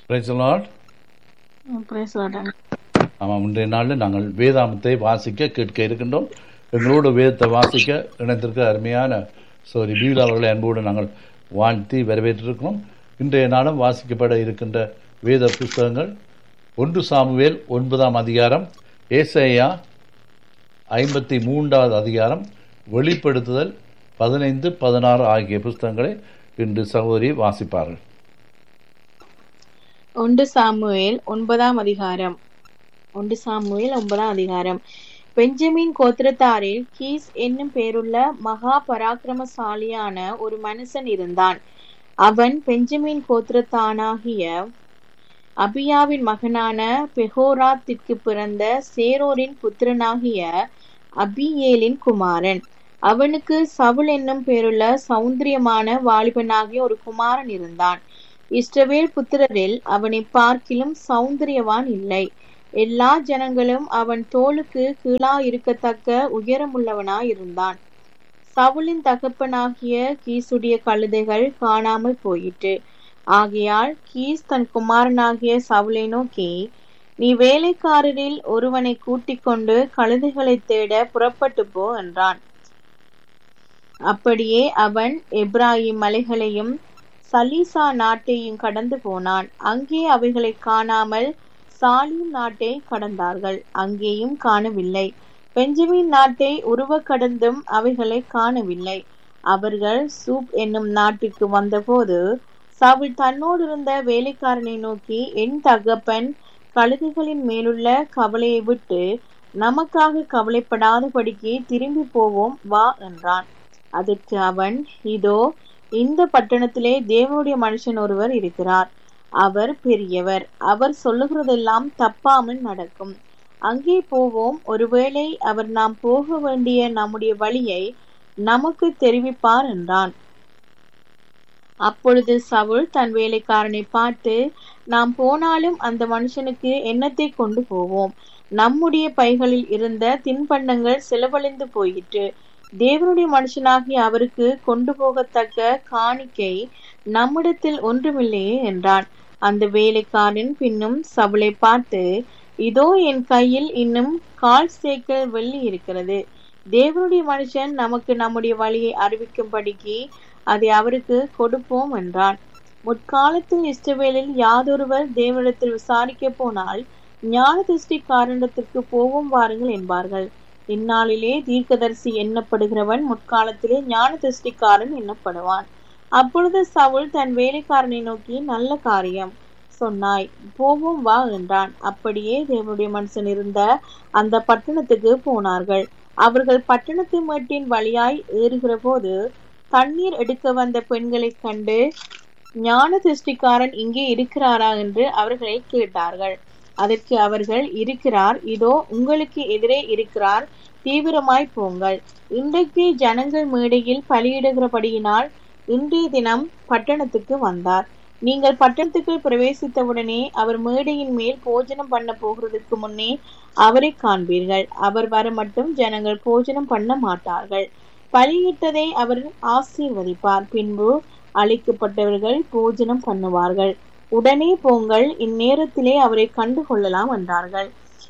Price Lord Praise Lord. ஆமாம் இன்றைய நாளில் நாங்கள் வேதாமத்தை வாசிக்க கேட்க இருக்கின்றோம் எங்களோடு வேதத்தை வாசிக்க இணைந்திருக்க அருமையான சோரி பீல் அவர்களை அன்போடு நாங்கள் வாழ்த்தி வரவேற்றிருக்கிறோம் இன்றைய நாளும் வாசிக்கப்பட இருக்கின்ற வேத புஸ்தகங்கள் ஒன்று சாமுவேல் ஒன்பதாம் அதிகாரம் ஏசையா ஐம்பத்தி மூன்றாவது அதிகாரம் வெளிப்படுத்துதல் பதினைந்து பதினாறு ஆகிய புஸ்தகங்களை இன்று சகோதரி வாசிப்பார்கள் ஒன்று சாமுவேல் ஒன்பதாம் அதிகாரம் ஒன்று சாமுவேல் ஒன்பதாம் அதிகாரம் பெஞ்சமின் கோத்திரத்தாரில் கீஸ் என்னும் பேருள்ள மகா பராக்கிரமசாலியான ஒரு மனுஷன் இருந்தான் அவன் பெஞ்சமின் கோத்திரத்தானாகிய அபியாவின் மகனான பெஹோராத்திற்கு பிறந்த சேரோரின் புத்திரனாகிய அபியேலின் குமாரன் அவனுக்கு சவுல் என்னும் பேருள்ள சௌந்தரியமான வாலிபனாகிய ஒரு குமாரன் இருந்தான் இஸ்ரவேல் புத்திரரில் அவனை பார்க்கிலும் சௌந்தரியவான் இல்லை எல்லா ஜனங்களும் அவன் தோளுக்கு கீழா இருக்கத்தக்க உயரமுள்ளவனாய் இருந்தான் சவுலின் தகப்பனாகிய கீசுடைய கழுதைகள் காணாமல் போயிற்று ஆகையால் கீஸ் தன் குமாரனாகிய சவுலை நோக்கி நீ வேலைக்காரரில் ஒருவனை கூட்டிக் கொண்டு கழுதைகளை தேட புறப்பட்டு போ என்றான் அப்படியே அவன் எப்ராஹிம் மலைகளையும் சலீசா நாட்டையும் கடந்து போனான் அங்கே அவைகளை காணாமல் சாலிம் நாட்டை கடந்தார்கள் அங்கேயும் காணவில்லை பெஞ்சமின் நாட்டை உருவ கடந்தும் அவைகளை காணவில்லை அவர்கள் சூப் என்னும் நாட்டுக்கு வந்தபோது சவுல் தன்னோடு இருந்த வேலைக்காரனை நோக்கி என் தகப்பன் கழுகுகளின் மேலுள்ள கவலையை விட்டு நமக்காக கவலைப்படாதபடிக்கு திரும்பி போவோம் வா என்றான் அதற்கு அவன் இதோ இந்த பட்டணத்திலே தேவனுடைய மனுஷன் ஒருவர் இருக்கிறார் அவர் பெரியவர் அவர் சொல்லுகிறதெல்லாம் தப்பாமல் நடக்கும் அங்கே போவோம் ஒருவேளை அவர் நாம் போக வேண்டிய நம்முடைய வழியை நமக்கு தெரிவிப்பார் என்றான் அப்பொழுது சவுல் தன் வேலைக்காரனை பார்த்து நாம் போனாலும் அந்த மனுஷனுக்கு எண்ணத்தை கொண்டு போவோம் நம்முடைய பைகளில் இருந்த தின்பண்டங்கள் செலவழிந்து போயிற்று தேவனுடைய மனுஷனாகி அவருக்கு கொண்டு போகத்தக்க காணிக்கை நம்மிடத்தில் ஒன்றுமில்லையே என்றான் அந்த வேலைக்காரன் பின்னும் சவுளை பார்த்து இதோ என் கையில் இன்னும் கால் சேக்கல் வெள்ளி இருக்கிறது தேவனுடைய மனுஷன் நமக்கு நம்முடைய வழியை அறிவிக்கும்படிக்கு அதை அவருக்கு கொடுப்போம் என்றான் முற்காலத்தில் இஷ்டவேலில் யாதொருவர் தேவனிடத்தில் விசாரிக்க போனால் ஞான திருஷ்டி காரணத்திற்கு போவோம் வாருங்கள் என்பார்கள் இந்நாளிலே தீர்க்கதரிசி எண்ணப்படுகிறவன் முற்காலத்திலே ஞான திருஷ்டிக்காரன் எண்ணப்படுவான் அப்பொழுது சவுல் தன் வேலைக்காரனை நோக்கி நல்ல காரியம் சொன்னாய் போவோம் வா என்றான் அப்படியே தேவனுடைய மனுஷன் இருந்த அந்த பட்டணத்துக்கு போனார்கள் அவர்கள் பட்டணத்து மேட்டின் வழியாய் ஏறுகிற போது தண்ணீர் எடுக்க வந்த பெண்களை கண்டு ஞான திருஷ்டிக்காரன் இங்கே இருக்கிறாரா என்று அவர்களை கேட்டார்கள் அதற்கு அவர்கள் இருக்கிறார் இதோ உங்களுக்கு எதிரே இருக்கிறார் தீவிரமாய் போங்கள் இன்றைக்கு ஜனங்கள் மேடையில் பலியிடுகிறபடியினால் இன்றைய தினம் பட்டணத்துக்கு வந்தார் நீங்கள் பட்டணத்துக்கு பிரவேசித்தவுடனே அவர் மேடையின் மேல் போஜனம் பண்ண போகிறதுக்கு முன்னே அவரை காண்பீர்கள் அவர் வர மட்டும் ஜனங்கள் போஜனம் பண்ண மாட்டார்கள் பலியிட்டதை அவர் ஆசீர்வதிப்பார் பின்பு அழைக்கப்பட்டவர்கள் போஜனம் பண்ணுவார்கள் உடனே போங்கள் இந்நேரத்திலே அவரை கண்டு கொள்ளலாம் என்றார்கள்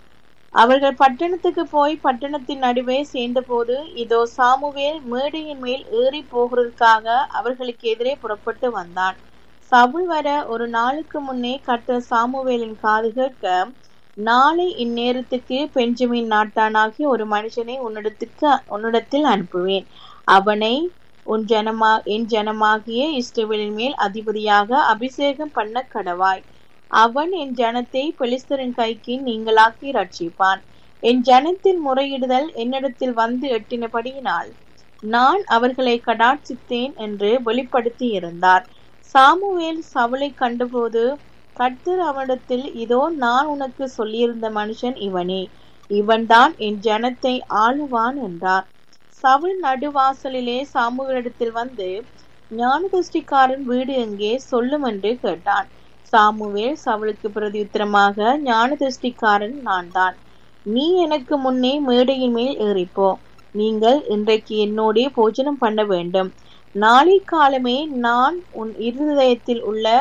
அவர்கள் பட்டணத்துக்கு போய் பட்டணத்தின் நடுவே சேர்ந்தபோது இதோ சாமுவேல் மேடையின் மேல் ஏறி போகிறதுக்காக அவர்களுக்கு எதிரே புறப்பட்டு வந்தான் சவுல் வர ஒரு நாளுக்கு முன்னே கட்ட சாமுவேலின் காது கேட்க நாளை இந்நேரத்துக்கு பெஞ்சமின் நாட்டானாகி ஒரு மனுஷனை உன்னிடத்துக்கு உன்னிடத்தில் அனுப்புவேன் அவனை உன் ஜனமா என் ஜனமாகிய இஷ்டவேலின் மேல் அதிபதியாக அபிஷேகம் பண்ண கடவாய் அவன் என் ஜனத்தை பெலிஸ்தரின் கைக்கு நீங்களாக்கி ரட்சிப்பான் என் ஜனத்தின் முறையிடுதல் என்னிடத்தில் வந்து எட்டினபடியினால் நான் அவர்களை கடாட்சித்தேன் என்று வெளிப்படுத்தி இருந்தார் சாமுவேல் சவுளை கண்டபோது கர்த்தர் அவனிடத்தில் இதோ நான் உனக்கு சொல்லியிருந்த மனுஷன் இவனே இவன்தான் என் ஜனத்தை ஆளுவான் என்றார் சவுல் நடுவாசலிலே சாமுவேலிடத்தில் வந்து ஞானதிருஷ்டிக்காரன் வீடு எங்கே சொல்லும் என்று கேட்டான் சாமுவேல் சவுலுக்கு பிரதியுத்தரமாக ஞானதிருஷ்டிக்காரன் நான் தான் நீ எனக்கு முன்னே மேடையின் மேல் ஏறிப்போ நீங்கள் இன்றைக்கு என்னோடே போஜனம் பண்ண வேண்டும் நாளை காலமே நான் உன் இருதயத்தில் உள்ள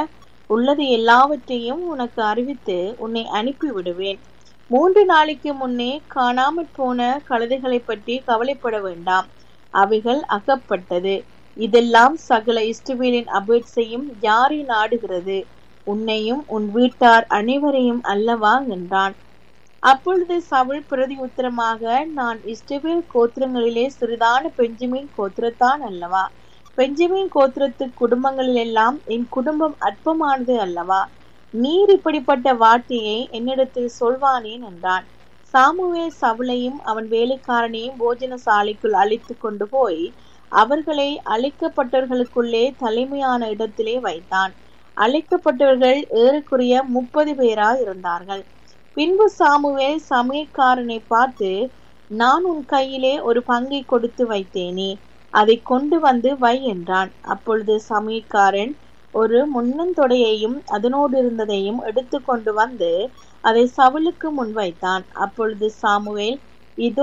உள்ளது எல்லாவற்றையும் உனக்கு அறிவித்து உன்னை அனுப்பி விடுவேன் மூன்று நாளைக்கு முன்னே காணாமற் போன கழுதைகளை பற்றி கவலைப்பட வேண்டாம் அவைகள் அகப்பட்டது இதெல்லாம் சகல இஷ்டவேலின் அபேட்சையும் யாரை நாடுகிறது உன்னையும் உன் வீட்டார் அனைவரையும் அல்லவா என்றான் அப்பொழுது சவுல் பிரதி உத்தரமாக நான் இஸ்ரவேல் கோத்திரங்களிலே சிறிதான பெஞ்சமின் கோத்திரத்தான் அல்லவா பெஞ்சமின் கோத்திரத்து குடும்பங்களிலெல்லாம் என் குடும்பம் அற்பமானது அல்லவா நீர் இப்படிப்பட்ட வார்த்தையை என்னிடத்தில் சொல்வானேன் என்றான் சாமுவேல் சவுலையும் அவன் வேலைக்காரனையும் போஜன சாலைக்குள் அழைத்து கொண்டு போய் அவர்களை அழைக்கப்பட்டவர்களுக்குள்ளே தலைமையான இடத்திலே வைத்தான் அழைக்கப்பட்டவர்கள் ஏறக்குறைய முப்பது பேரா இருந்தார்கள் பின்பு சாமுவேல் சமயக்காரனை பார்த்து நான் உன் கையிலே ஒரு பங்கை கொடுத்து வைத்தேனே அதை கொண்டு வந்து வை என்றான் அப்பொழுது சமயக்காரன் ஒரு முன்னந்தொடையையும் அதனோடு இருந்ததையும் எடுத்து கொண்டு வந்து அதை சவுலுக்கு முன் வைத்தான் அப்பொழுது சாமுவேல் இதோ